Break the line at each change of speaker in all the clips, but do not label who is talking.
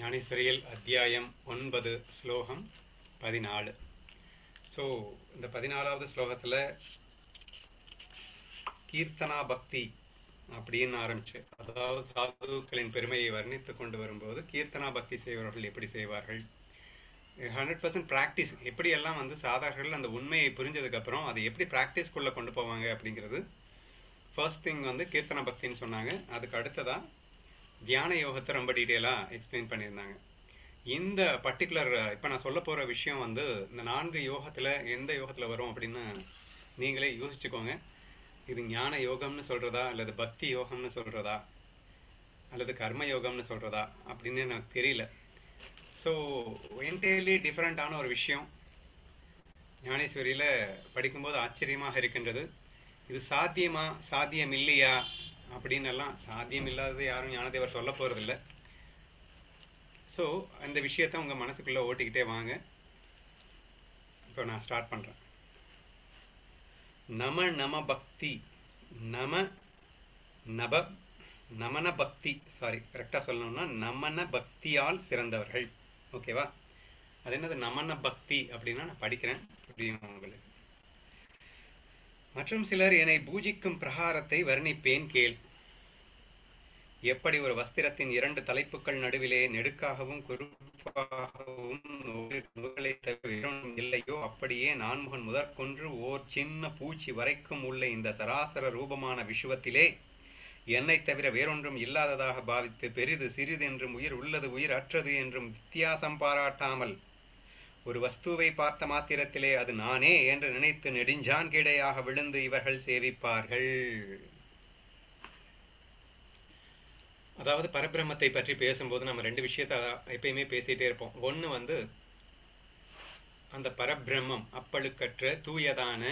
ஞானேஸ்வரியல் அத்தியாயம் ஒன்பது ஸ்லோகம் பதினாலு ஸோ இந்த பதினாலாவது ஸ்லோகத்தில் கீர்த்தனா பக்தி அப்படின்னு ஆரம்பிச்சு அதாவது சாதுக்களின் பெருமையை வர்ணித்து கொண்டு வரும்போது கீர்த்தனா பக்தி செய்பவர்கள் எப்படி செய்வார்கள் ஹண்ட்ரட் பர்சன்ட் ப்ராக்டிஸ் எப்படியெல்லாம் வந்து சாதாரணர்கள் அந்த உண்மையை புரிஞ்சதுக்கப்புறம் அதை எப்படி ப்ராக்டிஸ்க்குள்ளே கொண்டு போவாங்க அப்படிங்கிறது ஃபர்ஸ்ட் திங் வந்து கீர்த்தனா பக்தின்னு சொன்னாங்க அதுக்கு அடுத்ததாக தியான யோகத்தை ரொம்ப டீட்டெயிலாக எக்ஸ்பிளைன் பண்ணியிருந்தாங்க இந்த பர்டிகுலர் இப்போ நான் சொல்ல போகிற விஷயம் வந்து இந்த நான்கு யோகத்தில் எந்த யோகத்தில் வரும் அப்படின்னு நீங்களே யோசிச்சுக்கோங்க இது ஞான யோகம்னு சொல்கிறதா அல்லது பக்தி யோகம்னு சொல்கிறதா அல்லது கர்ம யோகம்னு சொல்கிறதா அப்படின்னு எனக்கு தெரியல ஸோ என்டையர்லி டிஃப்ரெண்ட்டான ஒரு விஷயம் ஞானேஸ்வரியில் படிக்கும்போது ஆச்சரியமாக இருக்கின்றது இது சாத்தியமா சாத்தியம் இல்லையா அப்படின்னு எல்லாம் சாத்தியம் இல்லாதது யாரும் ஞானதேவர் சொல்ல போகிறதில்ல ஸோ அந்த விஷயத்தை உங்கள் மனசுக்குள்ளே ஓட்டிக்கிட்டே வாங்க இப்போ நான் ஸ்டார்ட் பண்ணுறேன் நம நம பக்தி நம நப நமன பக்தி சாரி கரெக்டாக சொல்லணும்னா நமன பக்தியால் சிறந்தவர்கள் ஓகேவா அது என்னது நமன பக்தி அப்படின்னா நான் படிக்கிறேன் புரியும் உங்களுக்கு மற்றும் சிலர் என்னை பூஜிக்கும் பிரகாரத்தை வர்ணிப்பேன் கேள் எப்படி ஒரு வஸ்திரத்தின் இரண்டு தலைப்புகள் நடுவிலே நெடுக்காகவும் குறுப்பாகவும் நூல்களை தவிர இல்லையோ அப்படியே நான்முகன் முதற்கொன்று ஓர் சின்ன பூச்சி வரைக்கும் உள்ள இந்த சராசர ரூபமான விஷுவத்திலே என்னை தவிர வேறொன்றும் இல்லாததாக பாவித்து பெரிது சிறிது என்றும் உயிர் உள்ளது உயிர் அற்றது என்றும் வித்தியாசம் பாராட்டாமல் ஒரு வஸ்துவை பார்த்த மாத்திரத்திலே அது நானே என்று நினைத்து நெடுஞ்சான் கிடையாக விழுந்து இவர்கள் சேவிப்பார்கள் அதாவது பரபிரம்மத்தை பற்றி பேசும்போது நம்ம ரெண்டு விஷயத்த எப்பயுமே பேசிட்டே இருப்போம் ஒன்று வந்து அந்த பரபிரம்மம் அப்பழுக்கற்ற தூயதான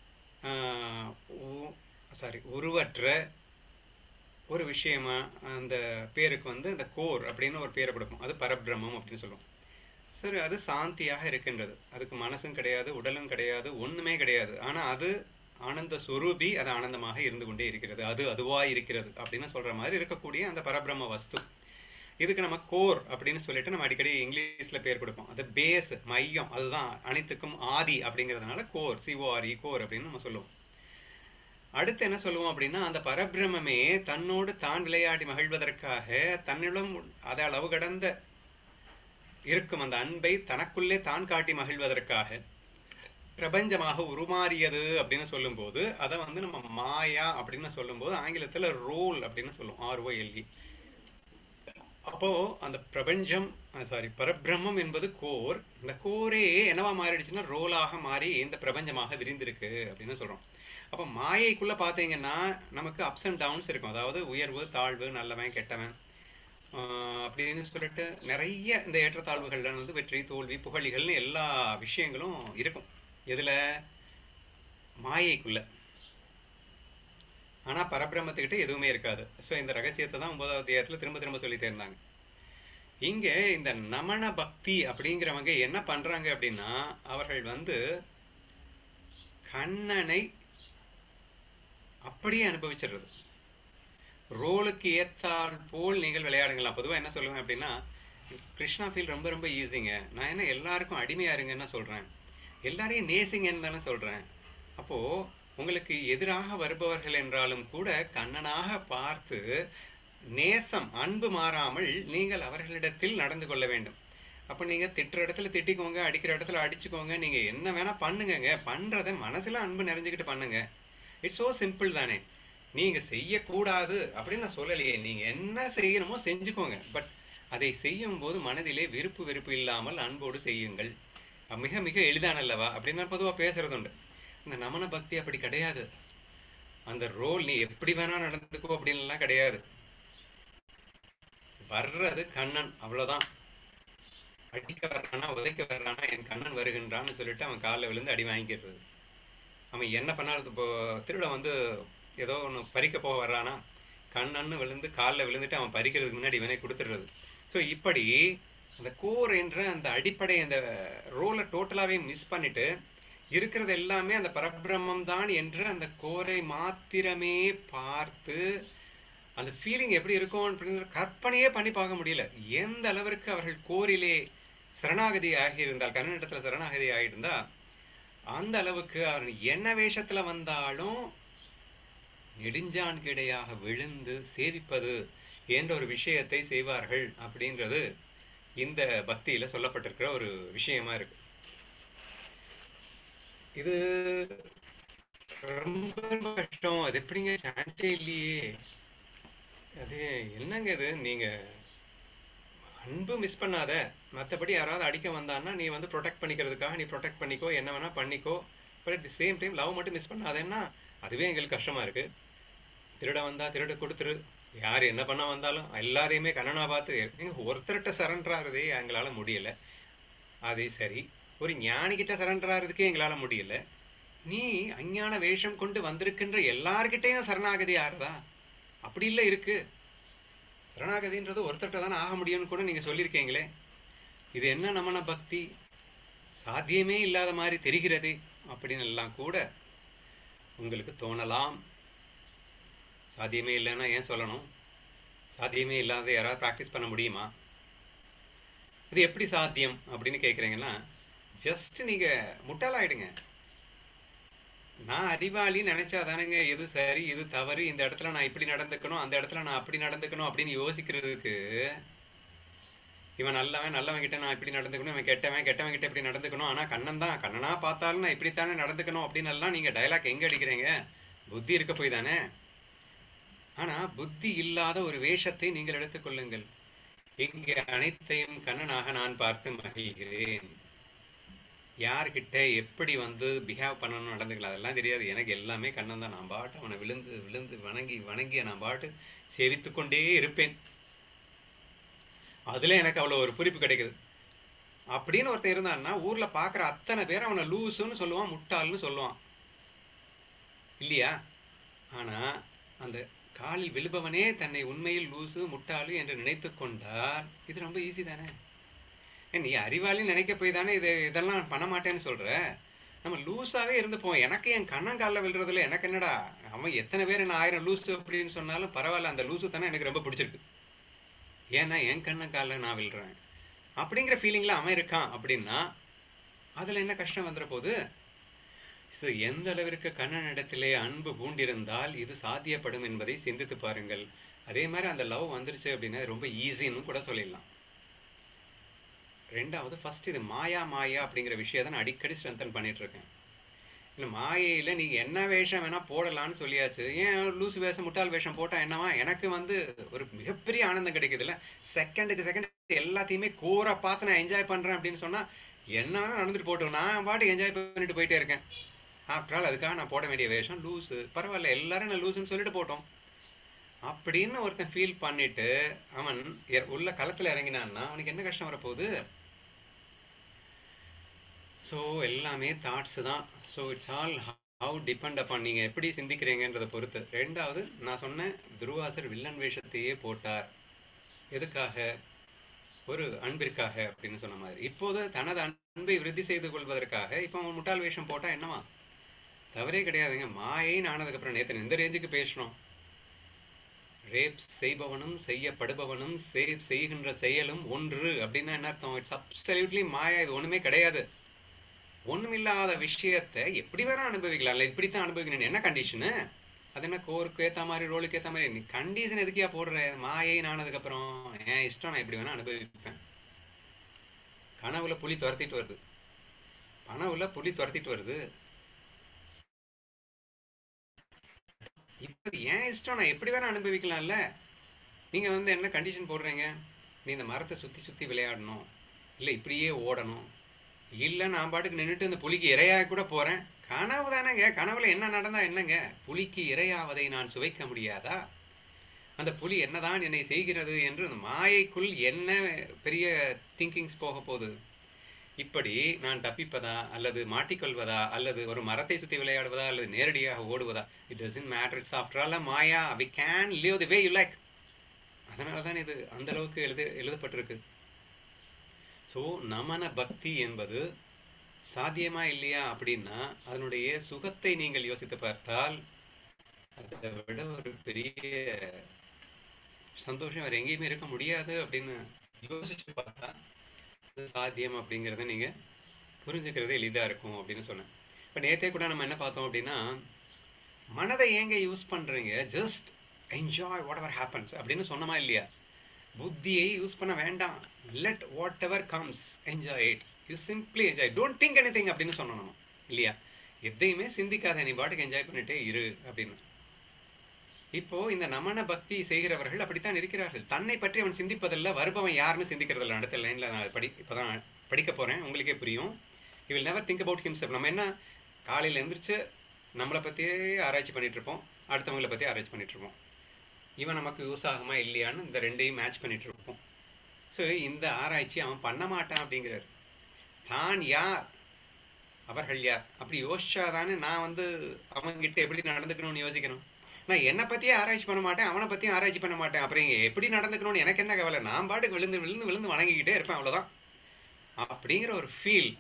சாரி உருவற்ற ஒரு விஷயமா அந்த பேருக்கு வந்து அந்த கோர் அப்படின்னு ஒரு பேரை கொடுப்போம் அது பரபிரம்மம் அப்படின்னு சொல்லுவோம் சரி அது சாந்தியாக இருக்கின்றது அதுக்கு மனசும் கிடையாது உடலும் கிடையாது ஒன்றுமே கிடையாது ஆனால் அது ஆனந்த சுரூபி அது ஆனந்தமாக இருந்து கொண்டே இருக்கிறது அது அதுவாக இருக்கிறது அப்படின்னு சொல்கிற மாதிரி இருக்கக்கூடிய அந்த பரபிரம்ம வஸ்து இதுக்கு நம்ம கோர் அப்படின்னு சொல்லிட்டு நம்ம அடிக்கடி இங்கிலீஷில் பேர் கொடுப்போம் அது பேஸ் மையம் அதுதான் அனைத்துக்கும் ஆதி அப்படிங்கிறதுனால கோர் சிஓஆர்இ கோர் அப்படின்னு நம்ம சொல்லுவோம் அடுத்து என்ன சொல்லுவோம் அப்படின்னா அந்த பரபிரமே தன்னோடு தான் விளையாடி மகிழ்வதற்காக தன்னிடம் அதை அளவு கடந்த இருக்கும் அந்த அன்பை தனக்குள்ளே தான் காட்டி மகிழ்வதற்காக பிரபஞ்சமாக உருமாறியது அப்படின்னு சொல்லும்போது அதை வந்து நம்ம மாயா அப்படின்னு சொல்லும்போது ஆங்கிலத்தில் ரோல் அப்படின்னு சொல்லுவோம் ஆர்ஓஎல்இ அப்போ அந்த பிரபஞ்சம் சாரி பரபிரம்மம் என்பது கோர் இந்த கோரே என்னவா மாறிடுச்சுன்னா ரோலாக மாறி இந்த பிரபஞ்சமாக விரிந்திருக்கு அப்படின்னு சொல்றோம் அப்போ மாயைக்குள்ள பார்த்தீங்கன்னா நமக்கு அப்ஸ் அண்ட் டவுன்ஸ் இருக்கும் அதாவது உயர்வு தாழ்வு நல்லவன் கெட்டவன் அப்படின்னு சொல்லிட்டு நிறைய இந்த ஏற்றத்தாழ்வுகள்ல வந்து வெற்றி தோல்வி புகழிகள்னு எல்லா விஷயங்களும் இருக்கும் எதுல மாயைக்குள்ள ஆனா பரபிரம்மத்துக்கிட்ட எதுவுமே இருக்காது ஸோ இந்த ரகசியத்தை தான் ஒன்பதாவது அத்தியாயத்தில் திரும்ப திரும்ப சொல்லிட்டே இருந்தாங்க இங்க இந்த நமன பக்தி அப்படிங்கிறவங்க என்ன பண்றாங்க அப்படின்னா அவர்கள் வந்து கண்ணனை அப்படியே அனுபவிச்சிடுறது ரோலுக்கு ஏற்றால் போல் நீங்கள் விளையாடுங்களா பொதுவாக என்ன சொல்லுவேன் அப்படின்னா கிருஷ்ணா ஃபீல் ரொம்ப ரொம்ப ஈஸிங்க நான் என்ன எல்லாருக்கும் அடிமையா இருங்கன்னு சொல்கிறேன் எல்லாரையும் நேசிங்கன்னு தானே சொல்கிறேன் அப்போது உங்களுக்கு எதிராக வருபவர்கள் என்றாலும் கூட கண்ணனாக பார்த்து நேசம் அன்பு மாறாமல் நீங்கள் அவர்களிடத்தில் நடந்து கொள்ள வேண்டும் அப்போ நீங்கள் திட்டுற இடத்துல திட்டிக்கோங்க அடிக்கிற இடத்துல அடிச்சுக்கோங்க நீங்கள் என்ன வேணால் பண்ணுங்கங்க பண்ணுறதை மனசில் அன்பு நிறைஞ்சிக்கிட்டு பண்ணுங்க இட்ஸ் ஸோ சிம்பிள் தானே நீங்கள் செய்யக்கூடாது அப்படின்னு நான் சொல்லலையே நீங்கள் என்ன செய்யணுமோ செஞ்சுக்கோங்க பட் அதை செய்யும் போது மனதிலே விருப்பு வெறுப்பு இல்லாமல் அன்போடு செய்யுங்கள் மிக மிக எளிதானல்லவா அப்படின்னு நான் பொதுவாக பேசுறது உண்டு இந்த நமன பக்தி அப்படி கிடையாது அந்த ரோல் நீ எப்படி வேணா நடந்துக்கோ அப்படின்லாம் கிடையாது வர்றது கண்ணன் அவ்வளோதான் அடிக்க வர்றானா உதைக்க வர்றானா என் கண்ணன் வருகின்றான்னு சொல்லிட்டு அவன் காலில் விழுந்து அடி வாங்கிக்கிறது அவன் என்ன பண்ணாலும் இப்போ திருட வந்து ஏதோ ஒன்று பறிக்க போக வர்றானா கண்ணன்னு விழுந்து காலில் விழுந்துட்டு அவன் பறிக்கிறதுக்கு முன்னாடி இவனே கொடுத்துடுறது ஸோ இப்படி அந்த கோர் என்ற அந்த அடிப்படை அந்த ரோலை டோட்டலாகவே மிஸ் பண்ணிட்டு இருக்கிறது எல்லாமே அந்த பரபிரம்மம் தான் என்று அந்த கோரை மாத்திரமே பார்த்து அந்த ஃபீலிங் எப்படி இருக்கும் அப்படிங்கிற கற்பனையே பண்ணி பார்க்க முடியல எந்த அளவிற்கு அவர்கள் கோரிலே சரணாகதி ஆகியிருந்தால் கன்னடத்தில் சரணாகதி ஆகியிருந்தா அந்த அளவுக்கு அவர் என்ன வேஷத்துல வந்தாலும் நெடுஞ்சான் கிடையாக விழுந்து சேவிப்பது என்ற ஒரு விஷயத்தை செய்வார்கள் அப்படின்றது இந்த பக்தியில சொல்லப்பட்டிருக்கிற ஒரு விஷயமா இருக்கு இது ரொம்ப ரொம்ப கஷ்டம் அது எப்படிங்க சான்ஸே இல்லையே அது என்னங்க இது நீங்க அன்பு மிஸ் பண்ணாத மற்றபடி யாராவது அடிக்க வந்தான்னா நீ வந்து ப்ரொடெக்ட் பண்ணிக்கிறதுக்காக நீ ப்ரொடெக்ட் பண்ணிக்கோ என்ன வேணா பண்ணிக்கோ but at the same time love மட்டும் மிஸ் பண்ணாதேன்னா அதுவே எங்களுக்கு கஷ்டமா இருக்கு திருட வந்தா திருட கொடுத்துரு யார் என்ன பண்ண வந்தாலும் எல்லாரையுமே கண்ணனா பார்த்து எங்க ஒருத்தர்கிட்ட சரண்டர் ஆகிறதே எங்களால் முடியல அது சரி ஒரு ஞானிகிட்ட சரண்டர் ஆகிறதுக்கே எங்களால் முடியல நீ அஞ்ஞான வேஷம் கொண்டு வந்திருக்கின்ற எல்லார்கிட்டையும் சரணாகதி ஆறுதா அப்படி இல்லை இருக்கு சரணாகதின்றது ஒருத்தர்கிட்ட தானே ஆக முடியும்னு கூட நீங்கள் சொல்லியிருக்கீங்களே இது என்ன நம்மன பக்தி சாத்தியமே இல்லாத மாதிரி தெரிகிறது அப்படின்னு எல்லாம் கூட உங்களுக்கு தோணலாம் சாத்தியமே இல்லைன்னா ஏன் சொல்லணும் சாத்தியமே இல்லாத யாராவது ப்ராக்டிஸ் பண்ண முடியுமா இது எப்படி சாத்தியம் அப்படின்னு கேட்குறீங்கன்னா ஜஸ்ட் நீங்கள் முட்டாளாயிடுங்க நான் அறிவாளி நினைச்சா தானேங்க எது சரி இது தவறு இந்த இடத்துல நான் இப்படி நடந்துக்கணும் அந்த இடத்துல நான் அப்படி நடந்துக்கணும் அப்படின்னு யோசிக்கிறதுக்கு இவன் நல்லவன் நல்லவன் கிட்ட நான் இப்படி நடந்துக்கணும் இவன் கெட்டவன் கெட்டவன் கிட்ட இப்படி நடந்துக்கணும் ஆனா கண்ணன் தான் கண்ணனா பார்த்தாலும் நான் இப்படித்தானே நடந்துக்கணும் அப்படின்னு எல்லாம் நீங்க டயலாக் எங்க அடிக்கிறீங்க புத்தி இருக்க போய் தானே ஆனா புத்தி இல்லாத ஒரு வேஷத்தை நீங்கள் எடுத்துக்கொள்ளுங்கள் இங்கே அனைத்தையும் கண்ணனாக நான் பார்த்து மகிழ்கிறேன் யார்கிட்ட எப்படி வந்து பிஹேவ் பண்ணணும் நடந்துக்கலாம் அதெல்லாம் தெரியாது எனக்கு எல்லாமே கண்ணன் தான் நான் பாட்டு அவனை விழுந்து விழுந்து வணங்கி வணங்கி நான் பாட்டு சேவித்து கொண்டே இருப்பேன் அதுல எனக்கு அவ்வளோ ஒரு குறிப்பு கிடைக்குது அப்படின்னு ஒருத்தன் இருந்தான்னா ஊர்ல பார்க்குற அத்தனை பேர் அவனை லூசுன்னு சொல்லுவான் முட்டாள்னு சொல்லுவான் இல்லையா ஆனா அந்த காலில் விழுபவனே தன்னை உண்மையில் லூசு முட்டாளு என்று நினைத்து கொண்டார் இது ரொம்ப ஈஸி தானே ஏன் நீ அறிவாளின்னு நினைக்க போய் தானே இது இதெல்லாம் பண்ண மாட்டேன்னு சொல்ற நம்ம லூஸாவே இருந்துப்போம் எனக்கு என் கண்ணங்காலில் விழுறதுல எனக்கு என்னடா அவன் எத்தனை பேர் என்ன ஆயிரம் லூசு அப்படின்னு சொன்னாலும் பரவாயில்ல அந்த லூசு தானே எனக்கு ரொம்ப பிடிச்சிருக்கு ஏன்னா என் கண்ணங்காலில் நான் விழுறேன் அப்படிங்கிற ஃபீலிங்கில் அவன் இருக்கான் அப்படின்னா அதில் என்ன கஷ்டம் வந்துட போகுது ஸோ எந்த அளவிற்கு கண்ணனிடத்திலே அன்பு பூண்டிருந்தால் இது சாத்தியப்படும் என்பதை சிந்தித்து பாருங்கள் அதே மாதிரி அந்த லவ் வந்துருச்சு அப்படின்னா அது ரொம்ப ஈஸின்னு கூட சொல்லிடலாம் ரெண்டாவது ஃபர்ஸ்ட் இது மாயா மாயா அப்படிங்கிற விஷயத்தை நான் அடிக்கடி ஸ்ட்ரென்தன் பண்ணிட்டு இருக்கேன் இல்லை மாயையில் நீங்கள் என்ன வேஷம் வேணால் போடலான்னு சொல்லியாச்சு ஏன் லூசு வேஷம் முட்டாள் வேஷம் போட்டால் என்னவா எனக்கு வந்து ஒரு மிகப்பெரிய ஆனந்தம் கிடைக்குதுல்ல செகண்டுக்கு செகண்ட் எல்லாத்தையுமே கோரை பார்த்து நான் என்ஜாய் பண்ணுறேன் அப்படின்னு சொன்னால் என்ன வேணால் நடந்துட்டு போட்டோம் நான் பாட்டு என்ஜாய் பண்ணிட்டு போயிட்டே இருக்கேன் ஆஃப்டர் ஆல் அதுக்காக நான் போட வேண்டிய வேஷம் லூஸு பரவாயில்ல எல்லாரும் நான் லூஸுன்னு சொல்லிட்டு போட்டோம் அப்படின்னு ஒருத்தன் ஃபீல் பண்ணிட்டு அவன் எ- உள்ள களத்தில் இறங்கினான்னா அவனுக்கு என்ன கஷ்டம் வரப்போகுது ஸோ எல்லாமே தாட்ஸ் தான் so it's all how depend upon நீங்கள் எப்படி சிந்திக்கிறீங்கன்றதை பொறுத்து ரெண்டாவது நான் சொன்னேன் துருவாசர் வில்லன் வேஷத்தையே போட்டார் எதுக்காக ஒரு அன்பிற்காக அப்படின்னு சொன்ன மாதிரி இப்போது தனது அன்பை விருத்தி செய்து கொள்வதற்காக இப்போ அவன் முட்டாள் வேஷம் போட்டால் என்னவா தவறே கிடையாதுங்க மாயைன்னு ஆனதுக்கப்புறம் நேற்று இந்த ரேஞ்சுக்கு பேசணும் ரேப் செய்பவனும் செய்யப்படுபவனும் சேப் செய்கின்ற செயலும் ஒன்று அப்படின்னா என்ன அர்த்தம் இட்ஸ் அப்சல்யூட்லி மாயா இது ஒண்ணுமே கிடையாது ஒண்ணுமில்லாத விஷயத்தை எப்படி வேணா அனுபவிக்கலாம் இல்லை இப்படித்தான் அனுபவிக்கணும் என்ன கண்டிஷனு அது என்ன கோருக்கு ஏற்ற மாதிரி ரோலுக்கு ஏற்ற மாதிரி நீ கண்டிஷன் எதுக்கியா போடுற மாயை ஆனதுக்கப்புறம் என் இஷ்டம் நான் எப்படி வேணா அனுபவிப்பேன் கனவுல புலி துரத்திட்டு வருது கனவுல புலி துரத்திட்டு வருது இப்போ ஏன் இஷ்டம் நான் எப்படி வேணா அனுபவிக்கலாம்ல நீங்க வந்து என்ன கண்டிஷன் போடுறீங்க நீ இந்த மரத்தை சுத்தி சுத்தி விளையாடணும் இல்லை இப்படியே ஓடணும் இல்லை நான் பாட்டுக்கு நின்றுட்டு இந்த புலிக்கு இரையாக கூட போறேன் கனவு தானேங்க கனவுல என்ன நடந்தா என்னங்க புலிக்கு இரையாவதை நான் சுவைக்க முடியாதா அந்த புலி என்னதான் என்னை செய்கிறது என்று அந்த மாயைக்குள் என்ன பெரிய திங்கிங்ஸ் போக போகுது இப்படி நான் தப்பிப்பதா அல்லது மாட்டிக்கொள்வதா அல்லது ஒரு மரத்தை சுத்தி விளையாடுவதா அல்லது நேரடியாக ஓடுவதா it doesn't matter it's after all maya we can live the way you like அதனால தான் இது அந்த அளவுக்கு எழுத எழுதப்பட்டிருக்கு ஸோ நமன பக்தி என்பது சாத்தியமா இல்லையா அப்படின்னா அதனுடைய சுகத்தை நீங்கள் யோசித்து பார்த்தால் அதை விட ஒரு பெரிய சந்தோஷம் வேறு எங்கேயுமே இருக்க முடியாது அப்படின்னு யோசிச்சு பார்த்தா அது சாத்தியம் அப்படிங்கிறத நீங்கள் புரிஞ்சுக்கிறது எளிதாக இருக்கும் அப்படின்னு சொன்னேன் இப்போ நேற்றே கூட நம்ம என்ன பார்த்தோம் அப்படின்னா மனதை ஏங்க யூஸ் பண்ணுறீங்க just enjoy whatever happens அப்படின்னு சொன்னமா இல்லையா புத்தியை யூஸ் பண்ண வேண்டாம் let whatever comes enjoy it you simply enjoy don't think anything அப்படின்னு சொன்னோம் நம்ம இல்லையா எதையுமே சிந்திக்காத நீ பாட்டுக்கு என்ஜாய் பண்ணிட்டே இரு அப்படின்னு இப்போ இந்த நமன பக்தி செய்கிறவர்கள் அப்படித்தான் இருக்கிறார்கள் தன்னை பற்றி அவன் சிந்திப்பதில்லை வருபவன் யாருன்னு சிந்திக்கிறதில்ல அடுத்த லைனில் நான் படி இப்போதான் படிக்க போகிறேன் உங்களுக்கே புரியும் he will never think about himself நம்ம என்ன காலையில் எந்திரிச்சு நம்மளை பற்றியே ஆராய்ச்சி பண்ணிட்டு இருப்போம் அடுத்தவங்களை பற்றி ஆராய்ச்சி பண்ணிட்டு இருப்போம் இவன் நமக்கு யூஸ் ஆகுமா இல்லையான்னு இந்த ரெண்டையும் மேட்ச் பண்ணிட்டு இருப்போம் ஸோ இந்த ஆராய்ச்சி அவன் பண்ண மாட்டான் அப்படிங்கிறார் தான் யார் அவர்கள் யார் அப்படி யோசிச்சாதானே நான் வந்து அவங்ககிட்ட எப்படி நடந்துக்கணும்னு யோசிக்கணும் நான் என்னை பற்றியே ஆராய்ச்சி பண்ண மாட்டேன் அவனை பற்றியும் ஆராய்ச்சி பண்ண மாட்டேன் அப்புறம் இங்க எப்படி நடந்துக்கணும்னு எனக்கு என்ன கவலை நான் பாட்டுக்கு விழுந்து விழுந்து விழுந்து வணங்கிக்கிட்டே இருப்பேன் அவ்வளோதான் அப்படிங்கிற ஒரு ஃபீல்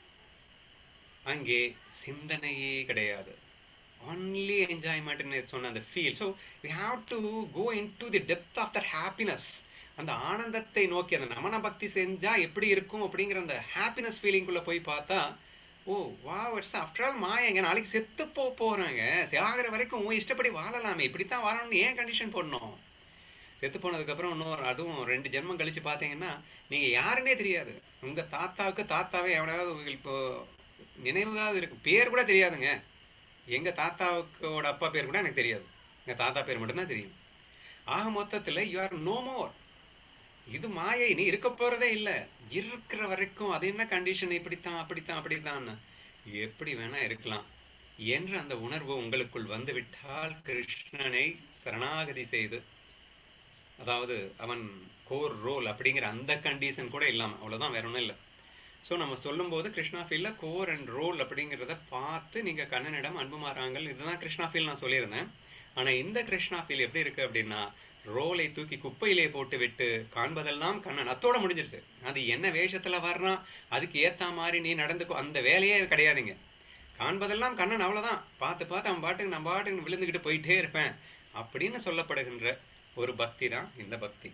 அங்கே சிந்தனையே கிடையாது ஒன்லி என்ஜாய்மெண்ட்னு சொன்ன அந்த feel so we have to go into the depth of that happiness அந்த ஆனந்தத்தை நோக்கி அந்த நமன பக்தி செஞ்சால் எப்படி இருக்கும் அப்படிங்கிற அந்த ஹாப்பினஸ் ஃபீலிங்குள்ளே போய் பார்த்தா ஓ வா இட்ஸ் ஆஃப்டர் ஆல் மாயங்க நாளைக்கு செத்து போ போகிறாங்க சாகிற வரைக்கும் உன் இஷ்டப்படி வாழலாமே இப்படித்தான் வாழணும்னு ஏன் கண்டிஷன் போடணும் செத்து போனதுக்கப்புறம் இன்னொரு அதுவும் ரெண்டு ஜென்மம் கழிச்சு பார்த்தீங்கன்னா நீங்கள் யாருன்னே தெரியாது உங்கள் தாத்தாவுக்கு தாத்தாவே எவனாவது உங்களுக்கு இப்போ நினைவுகாவது இருக்கு பேர் கூட தெரியாதுங்க எங்கள் தாத்தாவுக்கோட அப்பா பேர் கூட எனக்கு தெரியாது எங்கள் தாத்தா பேர் மட்டும்தான் தெரியும் ஆக மொத்தத்தில் யூ ஆர் நோ மோர் இது மாயை நீ இருக்க போகிறதே இல்லை இருக்கிற வரைக்கும் அது என்ன கண்டிஷன் இப்படித்தான் அப்படித்தான் அப்படித்தான்னு எப்படி வேணா இருக்கலாம் என்ற அந்த உணர்வு உங்களுக்குள் வந்து விட்டால் கிருஷ்ணனை சரணாகதி செய்து அதாவது அவன் கோர் ரோல் அப்படிங்கிற அந்த கண்டிஷன் கூட இல்லாமல் அவ்வளோதான் வேற ஒன்றும் இல்லை ஸோ நம்ம சொல்லும்போது கிருஷ்ணா ஃபீல்டில் கோர் அண்ட் ரோல் அப்படிங்கிறத பார்த்து நீங்கள் கண்ணனிடம் அன்பு மாறாங்கள் இதுதான் கிருஷ்ணா ஃபீல் நான் சொல்லியிருந்தேன் ஆனால் இந்த கிருஷ்ணா ஃபீல் எப்படி இருக்குது அப்படின்னா ரோலை தூக்கி குப்பையிலே போட்டு விட்டு காண்பதெல்லாம் கண்ணன் அத்தோட முடிஞ்சிருச்சு அது என்ன வேஷத்தில் வர்றான் அதுக்கு ஏற்ற மாதிரி நீ நடந்துக்கோ அந்த வேலையே கிடையாதுங்க காண்பதெல்லாம் கண்ணன் அவ்வளோதான் பார்த்து பார்த்து அவன் பாட்டுக்கு நான் பாட்டுக்கு விழுந்துக்கிட்டு போயிட்டே இருப்பேன் அப்படின்னு சொல்லப்படுகின்ற ஒரு பக்தி தான் இந்த பக்தி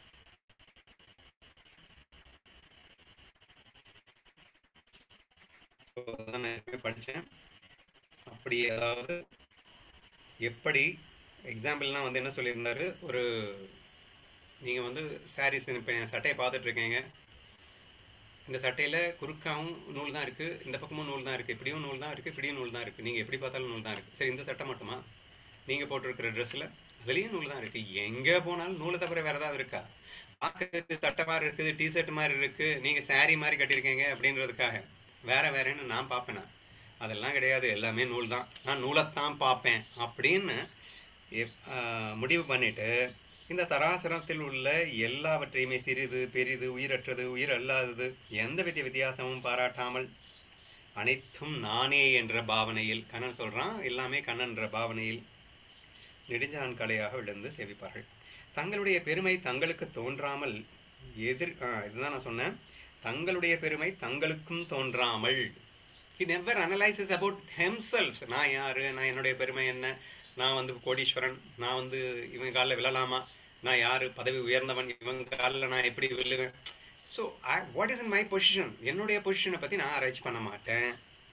அதான் நான் படித்தேன் அப்படி அதாவது எப்படி எக்ஸாம்பிள்லாம் வந்து என்ன சொல்லியிருந்தாரு ஒரு நீங்கள் வந்து சாரீஸ் இப்போ என் சட்டையை பார்த்துட்டு இருக்கீங்க இந்த சட்டையில் குறுக்காவும் நூல் தான் இருக்குது இந்த பக்கமும் நூல் தான் இருக்குது இப்படியும் நூல் தான் இருக்குது இப்படியும் நூல் தான் இருக்குது நீங்கள் எப்படி பார்த்தாலும் நூல் தான் இருக்குது சரி இந்த சட்டை மட்டுமா நீங்கள் போட்டிருக்கிற ட்ரெஸ்ஸில் அதுலேயும் நூல் தான் இருக்குது எங்கே போனாலும் நூலை தவிர வேறு ஏதாவது இருக்கா பார்க்கறதுக்கு சட்டை மாதிரி இருக்குது டிஷர்ட் மாதிரி இருக்குது நீங்கள் saree மாதிரி கட்டியிருக்கீங்க அப்படின்றதுக்காக வேற வேறேன்னு நான் பார்ப்பேனா அதெல்லாம் கிடையாது எல்லாமே நூல் தான் நான் நூலைத்தான் பார்ப்பேன் அப்படின்னு எப்- ஆஹ் முடிவு பண்ணிட்டு இந்த சராசரத்தில் உள்ள எல்லாவற்றையுமே சிறிது பெரிது உயிரற்றது உயிர் அல்லாதது எந்த வித வித்தியாசமும் பாராட்டாமல் அனைத்தும் நானே என்ற பாவனையில் கண்ணன் சொல்றான் எல்லாமே கண்ணன்ற பாவனையில் நெடுஞ்சான் கலையாக விழுந்து சேவிப்பார்கள் தங்களுடைய பெருமை தங்களுக்கு தோன்றாமல் எதிர் ஆ, இதுதான் நான் சொன்னேன் தங்களுடைய பெருமை தங்களுக்கும் தோன்றாமல் he never analyzes about himself நான் யாரு நான் என்னுடைய பெருமை என்ன நான் வந்து கோடீஸ்வரன் நான் வந்து இவங்க காலில் விழலாமா நான் யாரு பதவி உயர்ந்தவன் இவங்க காலில் நான் எப்படி விழுவேன் so what is in my position என்னுடைய பொசிஷனை பற்றி நான் ஆராய்ச்சி பண்ண மாட்டேன்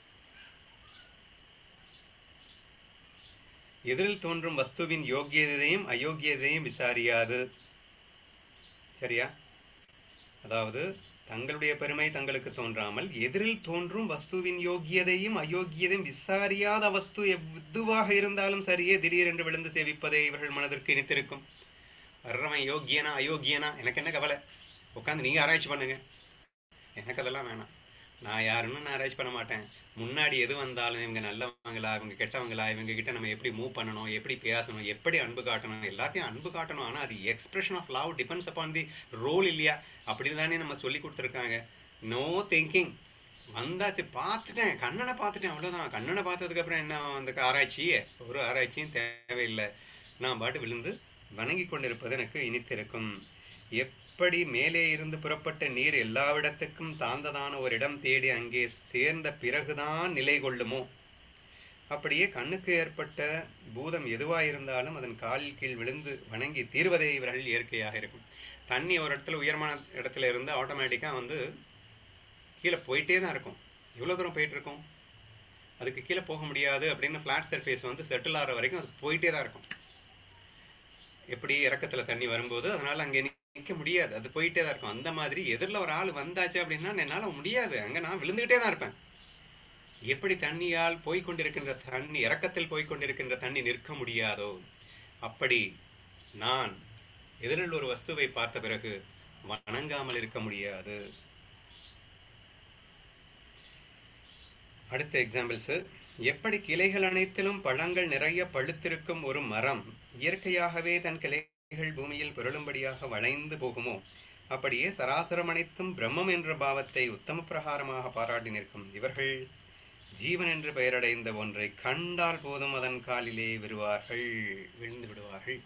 எதிரில் தோன்றும் வஸ்துவின் யோக்கியதையும் அயோக்கியதையும் விசாரியாது சரியா அதாவது தங்களுடைய பெருமை தங்களுக்கு தோன்றாமல் எதிரில் தோன்றும் வஸ்துவின் யோக்கியதையும் அயோக்கியதையும் விசாரியாத வஸ்து எதுவாக இருந்தாலும் சரியே திடீரென்று விழுந்து சேவிப்பதே இவர்கள் மனதிற்கு இனித்திருக்கும் வர்றவன் யோக்கியனா அயோக்கியனா எனக்கு என்ன கவலை உட்காந்து நீங்க ஆராய்ச்சி பண்ணுங்க எனக்கு அதெல்லாம் வேணாம் நான் யாருன்னு நான் ஆராய்ச்சி பண்ண மாட்டேன் முன்னாடி எது வந்தாலும் இவங்க நல்லவங்களா இவங்க கெட்டவங்களா இவங்க கிட்ட நம்ம எப்படி மூவ் பண்ணணும் எப்படி பேசணும் எப்படி அன்பு காட்டணும் எல்லாத்தையும் அன்பு காட்டணும் ஆனால் அது expression of love depends upon the role இல்லையா அப்படி தானே நம்ம சொல்லி கொடுத்துருக்காங்க நோ திங்கிங் வந்தாச்சு பார்த்துட்டேன் கண்ணனை பார்த்துட்டேன் அவ்வளோதான் கண்ணனை பார்த்ததுக்கப்புறம் என்ன அந்த ஆராய்ச்சி ஒரு ஆராய்ச்சியும் தேவையில்லை நான் பாட்டு விழுந்து வணங்கி கொண்டிருப்பது எனக்கு இனித்திருக்கும் எப்படி மேலே இருந்து புறப்பட்ட நீர் எல்லாவிடத்துக்கும் தாழ்ந்ததான ஒரு இடம் தேடி அங்கே சேர்ந்த பிறகுதான் நிலை கொள்ளுமோ அப்படியே கண்ணுக்கு ஏற்பட்ட பூதம் எதுவாயிருந்தாலும் அதன் காலில் கீழ் விழுந்து வணங்கி தீர்வதே இவர்கள் இயற்கையாக இருக்கும் தண்ணி ஒரு இடத்துல உயரமான இடத்துல இருந்து ஆட்டோமேட்டிக்காக வந்து கீழே போயிட்டே தான் இருக்கும் எவ்வளோ தூரம் போயிட்டு இருக்கும் அதுக்கு கீழே போக முடியாது அப்படின்னு ஃப்ளாட் சர்ஃபேஸ் வந்து செட்டில் ஆகிற வரைக்கும் அது போயிட்டே தான் இருக்கும் எப்படி இறக்கத்தில் தண்ணி வரும்போது அதனால் அங்கே நிற்க முடியாது அது போயிட்டே தான் இருக்கும் அந்த மாதிரி எதிரில் ஒரு ஆள் வந்தாச்சு அப்படின்னா என்னால் முடியாது அங்கே நான் விழுந்துக்கிட்டே தான் இருப்பேன் எப்படி தண்ணியால் போய்க்கொண்டிருக்கின்ற தண்ணி இறக்கத்தில் போய்க்கொண்டிருக்கின்ற தண்ணி நிற்க முடியாதோ அப்படி நான் எதிரில் ஒரு வஸ்துவை பார்த்த பிறகு வணங்காமல் இருக்க முடியாது அடுத்த எக்ஸாம்பிள்ஸு எப்படி கிளைகள் அனைத்திலும் பழங்கள் நிறைய பழுத்திருக்கும் ஒரு மரம் இயற்கையாகவே தன் கிளைகள் பூமியில் புரளும்படியாக வளைந்து போகுமோ அப்படியே சராசரம் அனைத்தும் பிரம்மம் என்ற பாவத்தை உத்தம பிரகாரமாக பாராட்டி நிற்கும் இவர்கள் ஜீவன் என்று பெயரடைந்த ஒன்றை கண்டால் போதும் அதன் காலிலே விடுவார்கள் விழுந்து விடுவார்கள்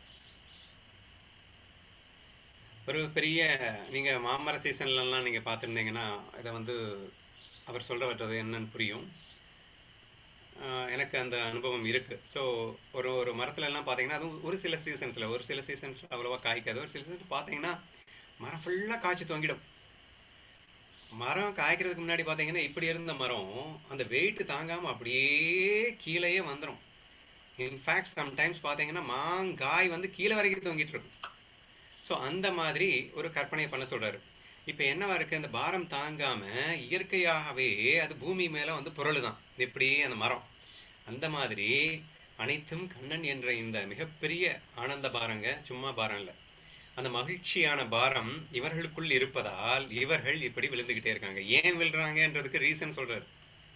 ஒரு பெரிய நீங்கள் மாமர சீசன்லலாம் நீங்கள் பார்த்துருந்தீங்கன்னா இதை வந்து அவர் சொல்ல வர்றது என்னன்னு புரியும் ஆஹ் எனக்கு அந்த அனுபவம் இருக்குது ஸோ ஒரு ஒரு மரத்துல எல்லாம் பார்த்தீங்கன்னா அதுவும் ஒரு சில சீசன்ஸில் ஒரு சில சீசன்ஸ் அவ்வளோவா காய்க்காது ஒரு சில சீசன்ஸ் பார்த்தீங்கன்னா மரம் ஃபுல்லாக காய்ச்சி தொங்கிடும் மரம் காய்க்கிறதுக்கு முன்னாடி பார்த்தீங்கன்னா இப்படி இருந்த மரம் அந்த வெயிட் தாங்காமல் அப்படியே கீழேயே வந்துடும் இன்ஃபேக்ட் சம்டைம்ஸ் பார்த்தீங்கன்னா மாங்காய் வந்து கீழே வரைக்கும் தொங்கிட்டு இருக்கும் ஸோ அந்த மாதிரி ஒரு கற்பனை பண்ண சொல்றாரு இப்போ என்னவா இருக்கு அந்த பாரம் தாங்காம இயற்கையாகவே அது பூமி மேல வந்து புரளுதான் எப்படி அந்த மரம் அந்த மாதிரி அனைத்தும் கண்ணன் என்ற இந்த மிகப்பெரிய ஆனந்த பாரங்க சும்மா பாரம் இல்லை அந்த மகிழ்ச்சியான பாரம் இவர்களுக்குள் இருப்பதால் இவர்கள் இப்படி விழுந்துகிட்டே இருக்காங்க ஏன் விழுறாங்கன்றதுக்கு ரீசன் சொல்றாரு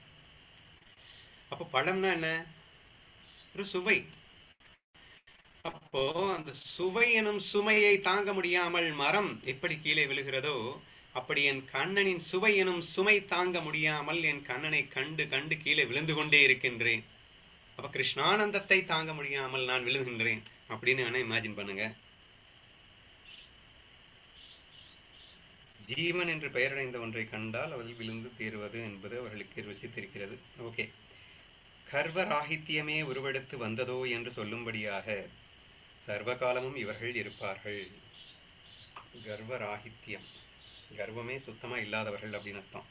அப்போ பழம்னா என்ன ஒரு சுவை அப்போ அந்த சுவை எனும் சுமையை தாங்க முடியாமல் மரம் எப்படி கீழே விழுகிறதோ அப்படி என் கண்ணனின் சுவை எனும் சுமை தாங்க முடியாமல் என் கண்ணனை கண்டு கண்டு கீழே விழுந்து கொண்டே இருக்கின்றேன் அப்ப கிருஷ்ணானந்தத்தை தாங்க முடியாமல் நான் விழுகின்றேன் அப்படின்னு வேணா இமேஜின் பண்ணுங்க ஜீவன் என்று பெயரடைந்த ஒன்றை கண்டால் அவள் விழுந்து தீருவது என்பது அவர்களுக்கு ருசித்திருக்கிறது ஓகே கர்வராகித்யமே உருவெடுத்து வந்ததோ என்று சொல்லும்படியாக சர்வகாலமும் இவர்கள் இருப்பார்கள் கர்வராகித்யம் கர்வமே சுத்தமா இல்லாதவர்கள் அப்படின்னு அர்த்தம்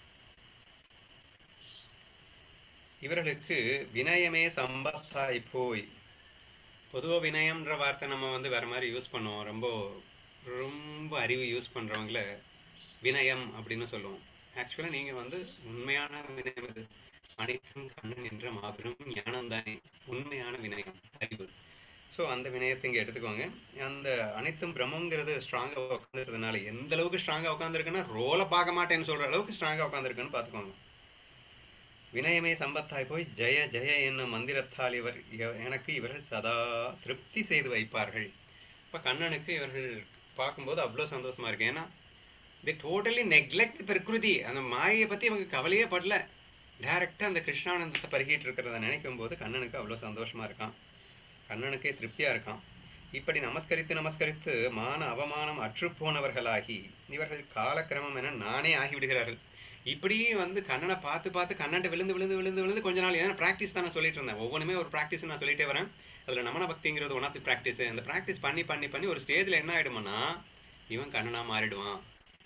இவர்களுக்கு வினயமே சம்பத்தாய் போய் பொதுவாக வினயம்ன்ற வார்த்தை நம்ம வந்து வேற மாதிரி யூஸ் பண்ணுவோம் ரொம்ப ரொம்ப அறிவு யூஸ் பண்றவங்கள வினயம் அப்படின்னு சொல்லுவோம் ஆக்சுவலாக நீங்கள் வந்து உண்மையான வினயம் இது அனைத்தும் கண்ணன் என்ற மாபெரும் ஞானம் தானே உண்மையான வினயம் அறிவு ஸோ அந்த வினயத்தை இங்கே எடுத்துக்கோங்க அந்த அனைத்தும் பிரம்மங்கிறது ஸ்ட்ராங்காக உட்காந்துருக்கிறதுனால எந்த அளவுக்கு ஸ்ட்ராங்காக உட்காந்துருக்குன்னா ரோலை பார்க்க மாட்டேன்னு சொல்கிற அளவுக்கு ஸ்ட்ராங்காக உட்காந்துருக்குன்னு பார்த்துக்கோங்க வினயமே சம்பத்தாய் போய் ஜெய ஜெய என்னும் மந்திரத்தால் இவர் இவ- எனக்கு இவர்கள் சதா திருப்தி செய்து வைப்பார்கள் இப்போ கண்ணனுக்கு இவர்கள் பார்க்கும்போது அவ்வளோ சந்தோஷமா இருக்கு ஏன்னா தி டோட்டலி நெக்லெக்ட் பிரகிருதி அந்த மாயையை பற்றி இவங்க கவலையே படல டைரெக்டாக அந்த கிருஷ்ணானந்தத்தை பருகிட்டு இருக்கிறத நினைக்கும் போது கண்ணனுக்கு அவ்வளோ சந்தோஷமா இருக்கான் கண்ணனுக்கே திருப்தியா இருக்கான் இப்படி நமஸ்கரித்து நமஸ்கரித்து மான அவமானம் அற்றுப்போனவர்களாகி இவர்கள் காலக்கிரமம் என நானே ஆகிவிடுகிறார்கள் இப்படி வந்து கண்ணனை பார்த்து பார்த்து கண்ணன்ட்ட விழுந்து விழுந்து விழுந்து விழுந்து கொஞ்ச நாள் ஏன்னா ப்ராக்டிஸ் தான் நான் சொல்லிட்டு இருந்தேன் ஒவ்வொன்றுமே ஒரு ப்ராக்டிஸ் நான் சொல்லிட்டே வரேன் அதில் நமன பக்திங்கிறது ஒன் ஆஃப் தி ப்ராக்டிஸ் அந்த ப்ராக்டிஸ் பண்ணி பண்ணி பண்ணி ஒரு ஸ்டேஜில் என்ன ஆயிடுமான்னா இவன் கண்ணனா மாறிடுவான்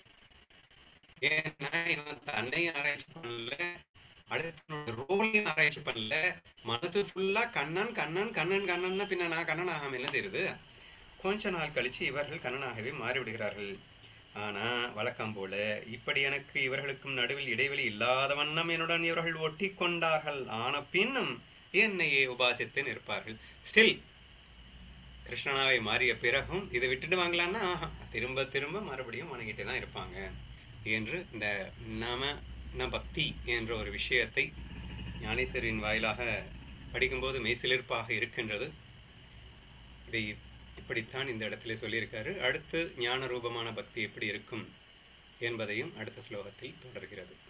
ஏன்னா இவன் தன்னையும் ஆராய்ச்சி பண்ணல அடுத்த ரோலையும் ஆராய்ச்சி பண்ணல மனசு ஃபுல்லா கண்ணன் கண்ணன் கண்ணன் கண்ணன்னா பின்ன நான் கண்ணன் ஆகாம என்ன தெரியுது கொஞ்ச நாள் கழிச்சு இவர்கள் கண்ணனாகவே மாறிவிடுகிறார்கள் ஆனா வழக்கம் போல இப்படி எனக்கு இவர்களுக்கும் நடுவில் இடைவெளி இல்லாத வண்ணம் என்னுடன் இவர்கள் ஒட்டி கொண்டார்கள் ஆன பின்னும் என்னையே உபாசித்து நிற்பார்கள் ஸ்டில் கிருஷ்ணனாவை மாறிய பிறகும் இதை விட்டுடுவாங்களான்னா ஆஹா, திரும்ப திரும்ப மறுபடியும் வணங்கிட்டே தான் இருப்பாங்க என்று இந்த நம ந பக்தி என்ற ஒரு விஷயத்தை ஞானேஸ்வரின் வாயிலாக படிக்கும்போது மெய்சிலிர்ப்பாக இருக்கின்றது இதை இப்படித்தான் இந்த இடத்திலே சொல்லியிருக்காரு அடுத்து ஞான ரூபமான பக்தி எப்படி இருக்கும் என்பதையும் அடுத்த ஸ்லோகத்தில் தொடர்கிறது